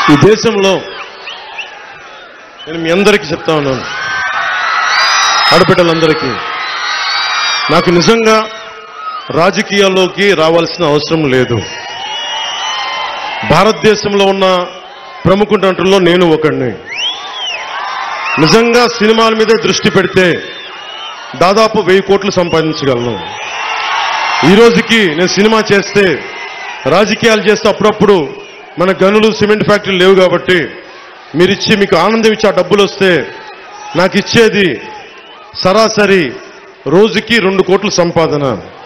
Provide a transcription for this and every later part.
ఈ దేశంలో నేను మీ అందరికీ చెప్తా ఉన్నాను ఆడబిడ్డలందరికీ నాకు నిజంగా రాజకీయాల్లోకి రావాల్సిన అవసరం లేదు భారతదేశంలో ఉన్న ప్రముఖ నటుల్లో నేను ఒకడిని నిజంగా సినిమాల మీదే దృష్టి పెడితే దాదాపు వెయ్యి కోట్లు సంపాదించగలను ఈ రోజుకి నేను సినిమా చేస్తే రాజకీయాలు చేస్తే అప్పుడప్పుడు మన గనులు సిమెంట్ ఫ్యాక్టరీలు లేవు కాబట్టి మీరు ఇచ్చి మీకు ఆనందం ఇచ్చి ఆ డబ్బులు వస్తే నాకు ఇచ్చేది సరాసరి రోజుకి రెండు కోట్ల సంపాదన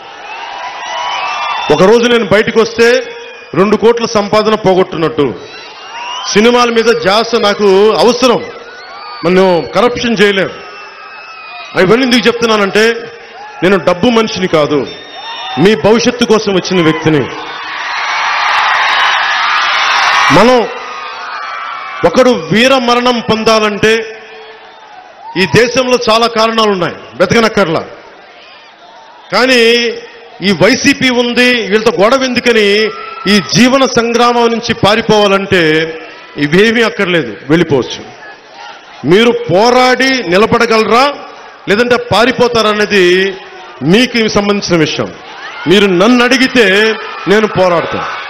ఒక రోజు నేను బయటకు వస్తే రెండు కోట్ల సంపాదన పోగొట్టున్నట్టు సినిమాల మీద జాస నాకు అవసరం మనం కరప్షన్ చేయలేం ఇవన్నీ ఎందుకు చెప్తున్నానంటే నేను డబ్బు మనిషిని కాదు మీ భవిష్యత్తు కోసం వచ్చిన వ్యక్తిని మనం ఒకడు వీర మరణం పొందాలంటే ఈ దేశంలో చాలా కారణాలు ఉన్నాయి వెతకనక్కర్లా కానీ ఈ వైసీపీ ఉంది వీళ్ళతో గొడవ ఎందుకని ఈ జీవన సంగ్రామం నుంచి పారిపోవాలంటే ఇవేమీ అక్కర్లేదు వెళ్ళిపోవచ్చు మీరు పోరాడి నిలబడగలరా లేదంటే పారిపోతారనేది మీకు సంబంధించిన విషయం మీరు నన్ను అడిగితే నేను పోరాడతాను